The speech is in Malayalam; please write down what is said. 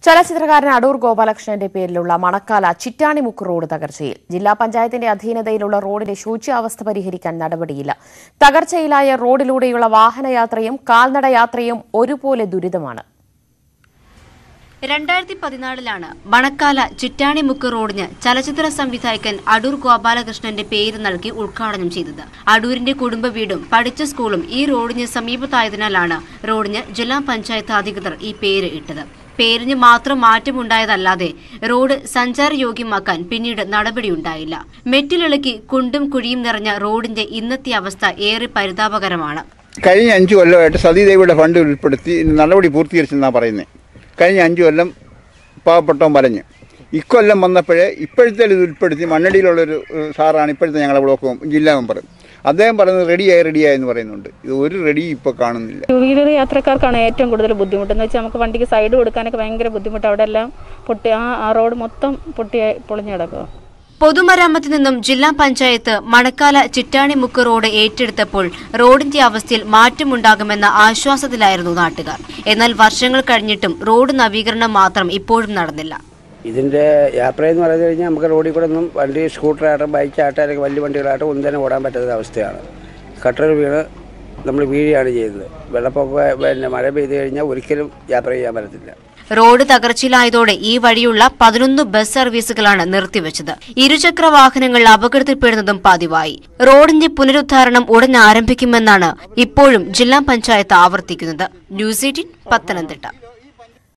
ചലച്ചിത്രകാരൻ അടൂർ ഗോപാലകൃഷ്ണന്റെ പേരിലുള്ള മണക്കാല ചിറ്റാണിമുക്ക് റോഡ് തകർച്ചയിൽ ജില്ലാ പഞ്ചായത്തിന്റെ അധീനതയിലുള്ള റോഡിന്റെ ശോച്യാവസ്ഥ പരിഹരിക്കാൻ നടപടിയില്ല തകർച്ചയിലായ റോഡിലൂടെയുള്ള വാഹനയാത്രയും കാൽനടയാത്രയും ഒരുപോലെ ദുരിതമാണ് രണ്ടായിരത്തി പതിനാലിലാണ് മണക്കാല ചുറ്റാണിമുക്ക് റോഡിന് ചലച്ചിത്ര സംവിധായകൻ അടൂർ ഗോപാലകൃഷ്ണന്റെ പേര് നൽകി ഉദ്ഘാടനം ചെയ്തത് അടൂരിന്റെ കുടുംബ വീടും പഠിച്ച സ്കൂളും ഈ റോഡിന് സമീപത്തായതിനാലാണ് റോഡിന് ജില്ലാ പഞ്ചായത്ത് അധികൃതർ ഈ പേര് ഇട്ടത് പേരിന് മാത്രം മാറ്റമുണ്ടായതല്ലാതെ റോഡ് സഞ്ചാരയോഗ്യമാക്കാൻ പിന്നീട് നടപടിയുണ്ടായില്ല മെറ്റിലിളക്കി കുണ്ടും കുഴിയും നിറഞ്ഞ റോഡിന്റെ ഇന്നത്തെ അവസ്ഥ ഏറെ പരിതാപകരമാണ് കഴിഞ്ഞ അഞ്ചു കൊല്ലമായിട്ട് സതീദേവിയുടെ ഫണ്ട് ഉൾപ്പെടുത്തി നടപടി പൂർത്തീകരിച്ചെന്നാണ് പറയുന്നത് കഴിഞ്ഞ അഞ്ചു കൊല്ലം പാവപ്പെട്ടവൻ വലഞ്ഞ് ഇക്കൊല്ലം വന്നപ്പോഴേ ഇപ്പോഴത്തെ ഇത് ഉൾപ്പെടുത്തി മണ്ണടിയിലുള്ളൊരു ഏഹ്, സാറാണ് ഇപ്പോഴത്തെ ഞങ്ങളുടെ ബ്ലോക്ക് ജില്ലാ മെമ്പർ അദ്ദേഹം പറയുന്നത് റെഡിയായി റെഡിയായി എന്ന് പറയുന്നുണ്ട് ഇത് ഒരു റെഡി ഇപ്പോൾ കാണുന്നില്ല ടൂ വീലർ യാത്രക്കാർക്കാണ് ഏറ്റവും കൂടുതൽ ബുദ്ധിമുട്ട് എന്ന് വെച്ചാൽ നമുക്ക് വണ്ടിക്ക് സൈഡ് കൊടുക്കാനൊക്കെ ഭയങ്കര ബുദ്ധിമുട്ട് അവിടെ എല്ലാം പൊട്ടി ആ ആ റോഡ് മൊത്തം പൊട്ടി പൊളിഞ്ഞു കിടക്കുക പൊതുമരാമത്ത് നിന്നും ജില്ലാ പഞ്ചായത്ത് മണക്കാല ചിറ്റാണിമുക്ക് റോഡ് ഏറ്റെടുത്തപ്പോൾ റോഡിന്റെ അവസ്ഥയിൽ മാറ്റമുണ്ടാകുമെന്ന ആശ്വാസത്തിലായിരുന്നു നാട്ടുകാർ എന്നാൽ വർഷങ്ങൾ കഴിഞ്ഞിട്ടും റോഡ് നവീകരണം മാത്രം ഇപ്പോഴും നടന്നില്ല ഇതിൻ്റെ യാത്ര എന്ന് പറഞ്ഞു കഴിഞ്ഞാൽ നമുക്ക് റോഡിൽ കൂടെ ഒന്നും വണ്ടി സ്കൂട്ടറായിട്ടും ബൈക്കായിട്ടും അല്ലെങ്കിൽ വലിയ വണ്ടികളായിട്ടും ഒന്നും തന്നെ ഓടാൻ പറ്റാത്ത അവസ്ഥയാണ് കട്ടർ വീണ് നമ്മൾ വീഴുകയാണ് ചെയ്യുന്നത് വെള്ളപ്പൊക്ക പിന്നെ മഴ പെയ്തു കഴിഞ്ഞാൽ ഒരിക്കലും യാത്ര ചെയ്യാൻ പറ്റത്തില്ല റോഡ് തകർച്ചയിലായതോടെ ഈ വഴിയുള്ള പതിനൊന്ന് ബസ് സർവീസുകളാണ് നിർത്തിവച്ചത് ഇരുചക്ര വാഹനങ്ങൾ അപകടത്തിൽപ്പെടുന്നതും പതിവായി റോഡിന്റെ പുനരുദ്ധാരണം ഉടൻ ആരംഭിക്കുമെന്നാണ് ഇപ്പോഴും ജില്ലാ പഞ്ചായത്ത് ആവർത്തിക്കുന്നത് ന്യൂസ് എയ്റ്റീൻ പത്തനംതിട്ട